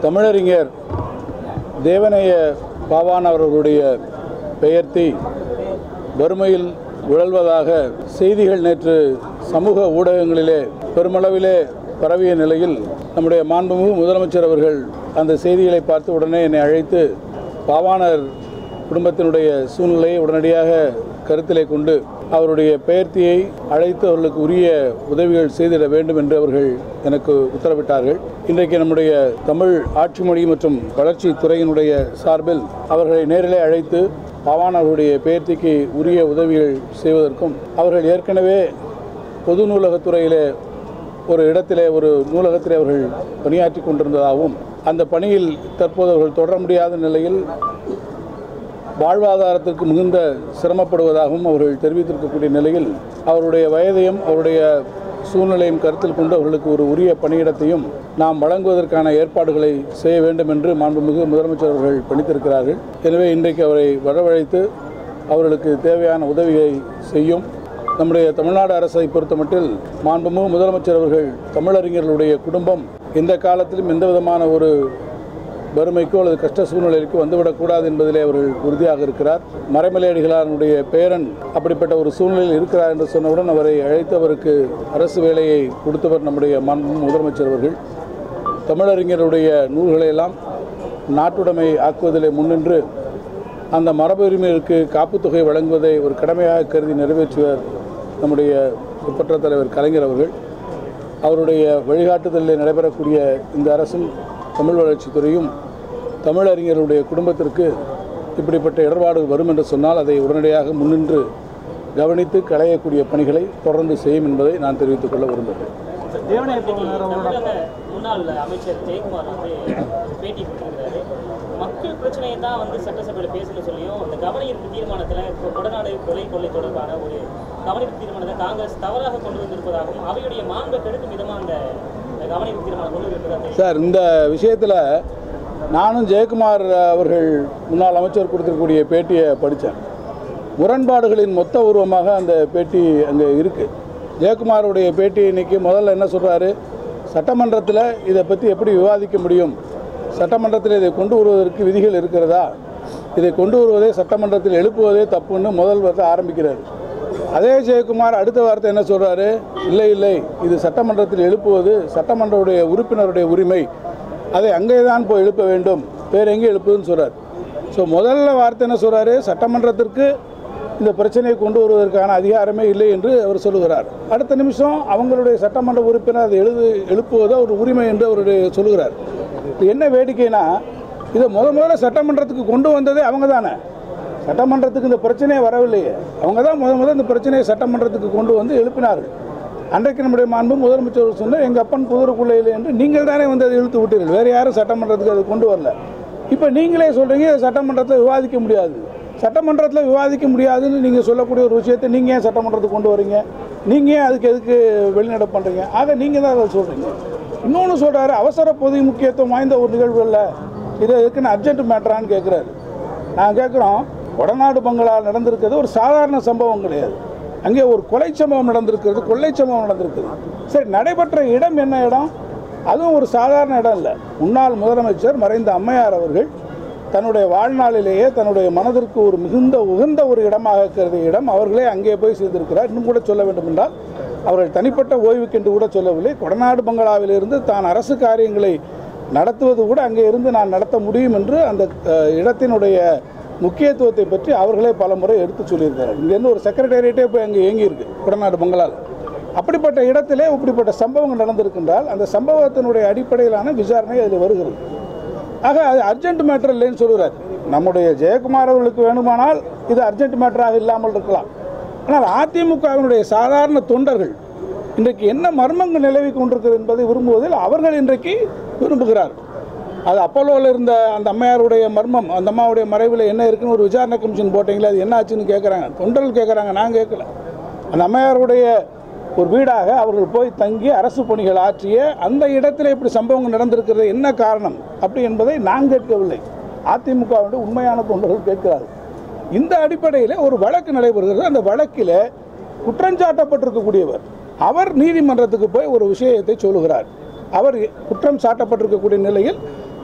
தமிழறிஞர் தேவனைய பாவான் அவர்களுடைய பெயர்த்தி வறுமையில் உழல்வதாக செய்திகள் நேற்று சமூக ஊடகங்களிலே பெருமளவிலே பரவிய நிலையில் நம்முடைய மாண்புமிகு முதலமைச்சர் அவர்கள் அந்த செய்திகளை பார்த்து உடனே என்னை அழைத்து பாவாணர் குடும்பத்தினுடைய சூழ்நிலையை உடனடியாக கருத்திலே கொண்டு அவருடைய பெயர்த்தியை அழைத்து அவர்களுக்கு உரிய உதவிகள் செய்திட வேண்டும் என்று அவர்கள் எனக்கு உத்தரவிட்டார்கள் இன்றைக்கு நம்முடைய தமிழ் ஆட்சி மொழி மற்றும் வளர்ச்சி துறையினுடைய சார்பில் அவர்களை நேரிலே அழைத்து பாவாணர்களுடைய பெயர்த்திக்கு உரிய உதவிகள் செய்வதற்கும் அவர்கள் ஏற்கனவே பொது நூலகத்துறையிலே ஒரு இடத்திலே ஒரு நூலகத்திலே அவர்கள் பணியாற்றி கொண்டிருந்ததாகவும் அந்த பணியில் தற்போது அவர்கள் தொடர முடியாத நிலையில் வாழ்வாதாரத்திற்கு மிகுந்த சிரமப்படுவதாகவும் அவர்கள் தெரிவித்திருக்கக்கூடிய நிலையில் அவருடைய வயதையும் அவருடைய சூழ்நிலையும் கருத்தில் கொண்டு அவர்களுக்கு ஒரு உரிய பணியிடத்தையும் நாம் வழங்குவதற்கான ஏற்பாடுகளை செய்ய வேண்டும் என்று மாண்புமிகு முதலமைச்சர் அவர்கள் பணித்திருக்கிறார்கள் எனவே இன்றைக்கு அவரை வரவழைத்து அவர்களுக்கு தேவையான உதவியை செய்யும் நம்முடைய தமிழ்நாடு அரசை பொறுத்தமட்டில் மாண்புமிகு முதலமைச்சர் அவர்கள் தமிழறிஞர்களுடைய குடும்பம் எந்த காலத்திலும் எந்த விதமான ஒரு வறுமைக்கோ அல்லது கஷ்ட சூழ்நிலைக்கோ வந்துவிடக்கூடாது என்பதிலே அவர்கள் உறுதியாக இருக்கிறார் மறைமலையடிகளாருடைய பேரன் அப்படிப்பட்ட ஒரு சூழ்நிலையில் இருக்கிறார் என்று சொன்னவுடன் அவரை அழைத்து அவருக்கு அரசு வேலையை கொடுத்தவர் நம்முடைய மாண்பு முதலமைச்சர் அவர்கள் தமிழறிஞருடைய நூல்களை எல்லாம் நாட்டுடைமை ஆக்குவதிலே முன்னின்று அந்த மரபு உரிமைகளுக்கு காப்புத்தொகை வழங்குவதை ஒரு கடமையாக கருதி நிறைவேற்றுவர் நம்முடைய குப்பற்ற தலைவர் கலைஞர் அவர்கள் அவருடைய வழிகாட்டுதலில் நடைபெறக்கூடிய இந்த அரசும் தமிழ் வளர்ச்சித்துறையும் தமிழறிஞர்களுடைய குடும்பத்திற்கு இப்படிப்பட்ட இடர்பாடு வரும் என்று சொன்னால் அதை உடனடியாக முன்னின்று கவனித்து களையக்கூடிய பணிகளை தொடர்ந்து செய்யும் என்பதை நான் தெரிவித்துக் கொள்ள விரும்புகிறேன் தமிழக முன்னாள் அமைச்சர் ஜெயக்குமார் வந்து பேட்டி கொடுத்திருக்கிறாரு மக்கள் பிரச்சனையை தான் வந்து சட்டசபையில் பேசணும்னு சொல்லியும் அந்த கவனஈர்ப்பு தீர்மானத்தில் இப்போ கொடநாடு கொலை கொள்ளை தொடர்பான ஒரு கவனஈர்ப்பு தீர்மானத்தை காங்கிரஸ் தவறாக கொண்டு வந்திருப்பதாகவும் அவையுடைய மாண்பை கெடுக்கும் விதமாக அந்த கவனஈர்ப்பு தீர்மானம் கொண்டு வந்திருப்பதாக சார் இந்த விஷயத்தில் நானும் ஜெயக்குமார் அவர்கள் முன்னாள் அமைச்சர் கொடுத்திருக்கக்கூடிய பேட்டியை படித்தேன் முரண்பாடுகளின் மொத்த உருவமாக அந்த பேட்டி அங்கே இருக்குது ஜெயக்குமாருடைய பேட்டி இன்னைக்கு முதல்ல என்ன சொல்கிறாரு சட்டமன்றத்தில் இதை பற்றி எப்படி விவாதிக்க முடியும் சட்டமன்றத்தில் இதை கொண்டு வருவதற்கு விதிகள் இருக்கிறதா இதை கொண்டு வருவதே சட்டமன்றத்தில் எழுப்புவதே தப்புன்னு முதல் வார்த்தை ஆரம்பிக்கிறார் அதே ஜெயக்குமார் அடுத்த வார்த்தை என்ன சொல்கிறாரு இல்லை இல்லை இது சட்டமன்றத்தில் எழுப்புவது சட்டமன்றவுடைய உறுப்பினருடைய உரிமை அதை அங்கே தான் போய் எழுப்ப வேண்டும் வேறு எங்கே எழுப்புதுன்னு சொல்கிறார் ஸோ முதல்ல வார்த்தை என்ன சொல்கிறாரு சட்டமன்றத்திற்கு இந்த பிரச்சனையை கொண்டு வருவதற்கான அதிகாரமே இல்லை என்று அவர் சொல்லுகிறார் அடுத்த நிமிஷம் அவங்களுடைய சட்டமன்ற உறுப்பினர் அதை எழுது எழுப்புவதோ ஒரு உரிமை என்று அவருடைய சொல்லுகிறார் இது என்ன வேடிக்கைனா இதை முத முதல்ல சட்டமன்றத்துக்கு கொண்டு வந்ததே அவங்க தானே சட்டமன்றத்துக்கு இந்த பிரச்சனையே வரவில்லையே அவங்க தான் முத முதல்ல இந்த பிரச்சனையை சட்டமன்றத்துக்கு கொண்டு வந்து எழுப்பினார்கள் அன்றைக்கு நம்முடைய மாண்பு முதலமைச்சர் சொன்னார் எங்கள் அப்பன் புதருக்குள்ளே இல்லை என்று நீங்கள் தானே வந்து அதை இழுத்து விட்டீர்கள் வேறு யாரும் சட்டமன்றத்துக்கு அதை கொண்டு வரல இப்போ நீங்களே சொல்கிறீங்க இதை சட்டமன்றத்தில் விவாதிக்க முடியாது சட்டமன்றத்தில் விவாதிக்க முடியாதுன்னு நீங்கள் சொல்லக்கூடிய ஒரு விஷயத்தை நீங்கள் ஏன் சட்டமன்றத்துக்கு கொண்டு வரீங்க நீங்கள் ஏன் அதுக்கு எதுக்கு வெளிநடை பண்ணுறீங்க ஆக நீங்கள் தான் அதை சொல்கிறீங்க இன்னொன்று சொல்கிறாரு அவசர பொது முக்கியத்துவம் வாய்ந்த ஒரு நிகழ்வு இல்லை இது எதுக்குன்னு அர்ஜென்ட் மேட்டரான்னு கேட்குறாரு நான் கேட்குறோம் வடநாடு பங்களா நடந்திருக்கிறது ஒரு சாதாரண சம்பவம் கிடையாது அங்கே ஒரு கொலை சம்பவம் நடந்திருக்கிறது கொள்ளை சம்பவம் நடந்திருக்குது சரி நடைபெற்ற இடம் என்ன இடம் அதுவும் ஒரு சாதாரண இடம் இல்லை முன்னாள் முதலமைச்சர் மறைந்த அம்மையார் அவர்கள் தன்னுடைய வாழ்நாளிலேயே தன்னுடைய மனதிற்கு ஒரு மிகுந்த உகந்த ஒரு இடமாக கருதிய இடம் அவர்களே அங்கே போய் செய்திருக்கிறார் இன்னும் கூட சொல்ல வேண்டும் என்றால் அவர்கள் தனிப்பட்ட ஓய்வுக்கென்று கூட சொல்லவில்லை கொடநாடு பங்களாவிலிருந்து தான் அரசு காரியங்களை நடத்துவது கூட அங்கே இருந்து நான் நடத்த முடியும் என்று அந்த அஹ், இடத்தினுடைய முக்கியத்துவத்தை பற்றி அவர்களே பல முறை எடுத்து சொல்லியிருக்கிறார் இங்கேருந்து ஒரு செக்ரட்டேரியட்டே போய் அங்கே இயங்கி இருக்கு கொடநாடு பங்களாவில் அப்படிப்பட்ட இடத்திலே இப்படிப்பட்ட சம்பவங்கள் நடந்திருக்கின்றால் அந்த சம்பவத்தினுடைய அடிப்படையிலான விசாரணை அதில் வருகிறது ஆக அது அர்ஜென்ட் மேட்டர் இல்லைன்னு சொல்கிறார் நம்முடைய ஜெயக்குமார் அவர்களுக்கு வேணுமானால் இது அர்ஜென்ட் மேட்டராக இல்லாமல் இருக்கலாம் ஆனால் அதிமுகவினுடைய சாதாரண தொண்டர்கள் இன்றைக்கு என்ன மர்மங்கள் நிலவி கொண்டிருக்கிறது என்பதை விரும்புவதில் அவர்கள் இன்றைக்கு விரும்புகிறார்கள் அது அப்போலோவில் இருந்த அந்த அம்மையாருடைய மர்மம் அந்த அம்மாவுடைய மறைவில் என்ன இருக்குன்னு ஒரு விசாரணை கமிஷன் போட்டிங்களே அது என்ன ஆச்சுன்னு கேட்குறாங்க தொண்டர்கள் கேட்குறாங்க நான் கேட்கல அந்த அம்மையாருடைய ஒரு வீடாக அவர்கள் போய் தங்கி அரசு பணிகள் ஆற்றிய அந்த இடத்துல இப்படி சம்பவங்கள் நடந்திருக்கிறது என்ன காரணம் அப்படி என்பதை நான் கேட்கவில்லை அதிமுகவுடைய உண்மையான தொண்டர்கள் கேட்கிறார்கள் இந்த அடிப்படையில் ஒரு வழக்கு நடைபெறுகிறது அந்த வழக்கில் குற்றஞ்சாட்டப்பட்டிருக்கக்கூடியவர் அவர் நீதிமன்றத்துக்கு போய் ஒரு விஷயத்தை சொல்லுகிறார் அவர் குற்றம் சாட்டப்பட்டிருக்கக்கூடிய நிலையில்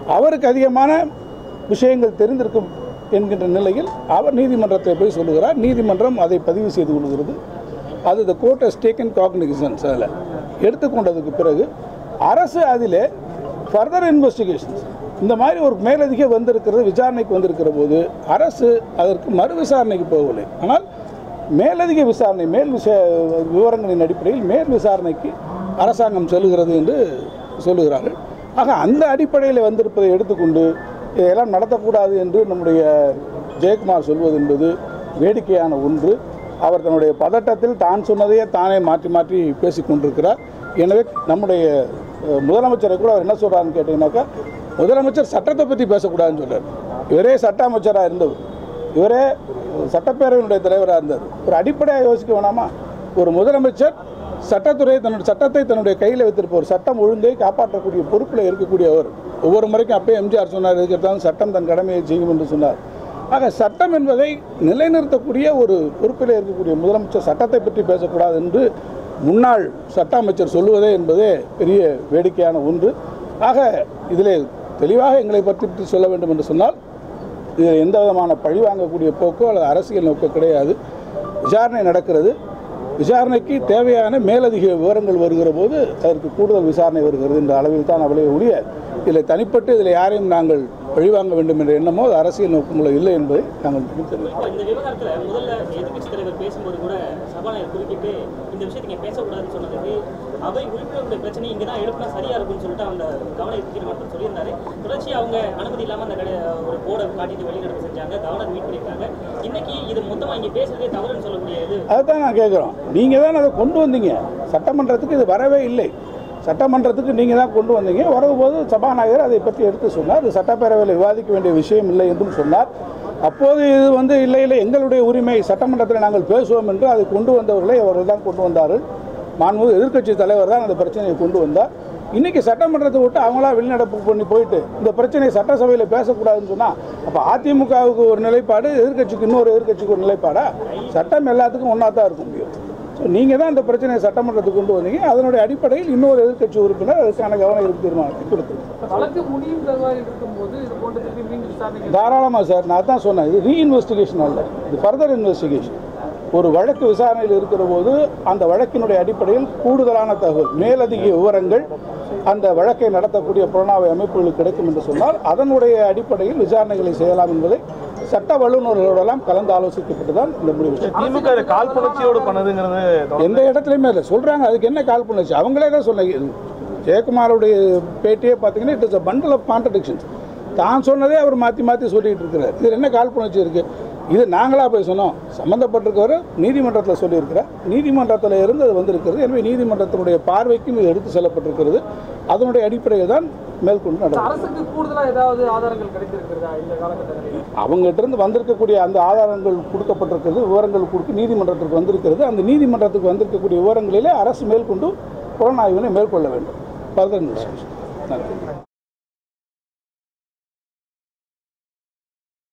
அவருக்கு அதிகமான விஷயங்கள் தெரிந்திருக்கும் என்கின்ற நிலையில் அவர் நீதிமன்றத்தை போய் சொல்லுகிறார் நீதிமன்றம் அதை பதிவு செய்து கொள்கிறது அது the court has taken cognizance அதில் எடுத்துக்கொண்டதுக்கு பிறகு அரசு அதிலே ஃபர்தர் இன்வெஸ்டிகேஷன்ஸ் இந்த மாதிரி ஒரு மேலதிக வந்திருக்கிறது விசாரணைக்கு வந்திருக்கிற போது அரசு அதற்கு மறு விசாரணைக்கு போகவில்லை ஆனால் மேலதிக விசாரணை மேல் விஷ விவரங்களின் அடிப்படையில் மேல் விசாரணைக்கு அரசாங்கம் செல்கிறது என்று சொல்லுகிறார்கள் ஆக அந்த அடிப்படையில் வந்திருப்பதை எடுத்துக்கொண்டு இதெல்லாம் நடத்தக்கூடாது என்று நம்முடைய ஜெயக்குமார் சொல்வது என்பது வேடிக்கையான ஒன்று அவர் தன்னுடைய பதட்டத்தில் தான் சொன்னதையே தானே மாற்றி மாற்றி பேசிக் கொண்டிருக்கிறார் எனவே நம்முடைய அஹ், முதலமைச்சரை கூட அவர் என்ன சொல்கிறாருன்னு கேட்டிங்கனாக்கா முதலமைச்சர் சட்டத்தை பற்றி பேசக்கூடாதுன்னு சொல்றார் இவரே சட்ட அமைச்சராக இருந்தவர் இவரே சட்டப்பேரவையினுடைய தலைவராக இருந்தார் ஒரு அடிப்படையாக யோசிக்க வேணாமா ஒரு முதலமைச்சர் சட்டத்துறை தன்னுடைய சட்டத்தை தன்னுடைய கையில் வைத்திருப்பவர் சட்டம் ஒழுங்கை காப்பாற்றக்கூடிய பொறுப்பில் இருக்கக்கூடியவர் ஒவ்வொரு முறைக்கும் அப்பயே எம்ஜிஆர் சொன்னார் இருக்கிறதாலும் சட்டம் தன் கடமையை செய்யும் என்று சொன்னார் ஆக சட்டம் என்பதை நிலைநிறுத்தக்கூடிய ஒரு பொறுப்பில் இருக்கக்கூடிய முதலமைச்சர் சட்டத்தை பற்றி பேசக்கூடாது என்று முன்னாள் சட்ட அமைச்சர் சொல்லுவதே என்பதே பெரிய வேடிக்கையான ஒன்று ஆக இதிலே தெளிவாக எங்களை பற்றி சொல்ல வேண்டும் என்று சொன்னால் இதில் எந்த விதமான பழி வாங்கக்கூடிய போக்கோ அல்லது அரசியல் நோக்கோ கிடையாது விசாரணை நடக்கிறது விசாரணைக்கு தேவையான மேலதிக விவரங்கள் வருகிற போது அதற்கு கூடுதல் விசாரணை வருகிறது என்ற அளவில் தான் அவளை ஒழிய இதில் தனிப்பட்டு இதில் யாரையும் நாங்கள் பழிவாங்க வேண்டும் என்ற எண்ணமோ அது அரசியல் நோக்கங்களோ இல்லை என்பதை நாங்கள் தெரிவித்துள்ளோம் இப்போ இந்த விவகாரத்துல முதல்ல எதிர்க்கட்சி தலைவர் பேசும்போது கூட சபாநாயகர் குறுக்கிட்டு இந்த விஷயத்தை நீங்க பேசக்கூடாதுன்னு சொன்னதுக்கு அவை உறுப்பினர்களுடைய பிரச்சனை இங்கே தான் எழுப்பினா சரியா இருக்கும்னு சொல்லிட்டு அந்த கவன ஈர்ப்பு தீர்மானத்தில் சொல்லியிருந்தாரு தொடர்ச்சி அவங்க அனுமதி இல்லாம அந்த கடை ஒரு போர்டை காட்டிட்டு வெளிநடப்பு செஞ்சாங்க கவர்னர் மீட் பண்ணியிருக்காங்க இன்னைக்கு இது மொத்தமா இங்க பேசுறதே தவறுன்னு சொல்லக்கூடிய இது அதுதான் நான் கேட்குறோம் நீங்கள் தான் அதை கொண்டு வந்தீங்க சட்டமன்றத்துக்கு இது வரவே இல்லை சட்டமன்றத்துக்கு நீங்கள் தான் கொண்டு வந்தீங்க வரும்போது சபாநாயகர் அதை பற்றி எடுத்து சொன்னார் இது சட்டப்பேரவையில் விவாதிக்க வேண்டிய விஷயம் இல்லை என்றும் சொன்னார் அப்போது இது வந்து இல்லை இல்லை எங்களுடைய உரிமை சட்டமன்றத்தில் நாங்கள் பேசுவோம் என்று அதை கொண்டு வந்தவர்களை அவர்கள் தான் கொண்டு வந்தார்கள் மாண்பு எதிர்க்கட்சி தலைவர் தான் அந்த பிரச்சனையை கொண்டு வந்தார் இன்னைக்கு சட்டமன்றத்தை விட்டு அவங்களா வெளிநடப்பு பண்ணி போயிட்டு இந்த பிரச்சனையை சட்டசபையில் பேசக்கூடாதுன்னு சொன்னால் அப்போ அதிமுகவுக்கு ஒரு நிலைப்பாடு எதிர்க்கட்சிக்கு இன்னொரு எதிர்க்கட்சிக்கு ஒரு நிலைப்பாடா சட்டம் எல்லாத்துக்கும் ஒன்றா தான் இருக்க முடியும் ஸோ நீங்கள் தான் இந்த பிரச்சனையை சட்டமன்றத்துக்கு கொண்டு வந்தீங்க அதனுடைய அடிப்படையில் இன்னொரு எதிர்க்கட்சி உறுப்பினர் அதுக்கான கவனம் ஈர்ப்பு தீர்மானத்தை கொடுத்துருக்கு வழக்கு முடியும் தருவாயில் இருக்கும்போது இது போன்ற திருப்பி மீண்டும் விசாரணைக்கு தாராளமாக சார் நான் தான் சொன்னேன் இது ரீஇன்வெஸ்டிகேஷன் அல்ல இது ஃபர்தர் இன்வெஸ்டிகேஷன் ஒரு வழக்கு விசாரணையில் இருக்கிற போது அந்த வழக்கினுடைய அடிப்படையில் கூடுதலான தகவல் மேலதிக விவரங்கள் அந்த வழக்கை நடத்தக்கூடிய புலனாய்வு அமைப்புகளுக்கு கிடைக்கும் என்று சொன்னால் அதனுடைய அடிப்படையில் விசாரணைகளை செய்யலாம் என்பதை சட்ட வல்லுநர்களோடெல்லாம் கலந்து ஆலோசிக்கப்பட்டு தான் இந்த முடிவு எடுத்தோம். திமுக இதை காழ்ப்புணர்ச்சியோடு பண்ணுதுங்கிறது எந்த இடத்துலையுமே இல்லை சொல்கிறாங்க அதுக்கு என்ன கால் பண்ணுச்சு அவங்களே தான் சொன்னாங்க ஜெயக்குமாருடைய பேட்டியே பார்த்தீங்கன்னா it is a bundle of contradictions தான் சொன்னதே அவர் மாற்றி மாற்றி சொல்லிட்டு இருக்கிறார் இதில் என்ன காழ்ப்புணர்ச்சி இருக்குது இது நாங்களாக போய் சொன்னோம் சம்மந்தப்பட்டிருக்கவர் நீதிமன்றத்தில் சொல்லியிருக்கிறார் நீதிமன்றத்தில் இருந்து அது வந்திருக்கிறது எனவே நீதிமன்றத்தினுடைய பார்வைக்கும் இது எடுத்து செல்லப்பட்டிருக்கிறது அதனுடைய அடிப்படையில் தான் மேற்கொண்டு நடக்கும் அரசுக்கு கூடுதலா ஏதாவது ஆதாரங்கள் கிடைத்திருக்கிறதா இந்த காலகட்டத்தில் அவங்ககிட்ட இருந்து வந்திருக்கக்கூடிய அந்த ஆதாரங்கள் கொடுக்கப்பட்டிருக்கிறது விவரங்கள் கொடுக்க நீதிமன்றத்திற்கு வந்திருக்கிறது அந்த நீதிமன்றத்துக்கு வந்திருக்கக்கூடிய விவரங்களிலே அரசு மேற்கொண்டு புலனாய்வினை மேற்கொள்ள வேண்டும் ஃபர்தர் இன்வெஸ்டிகேஷன் நன்றி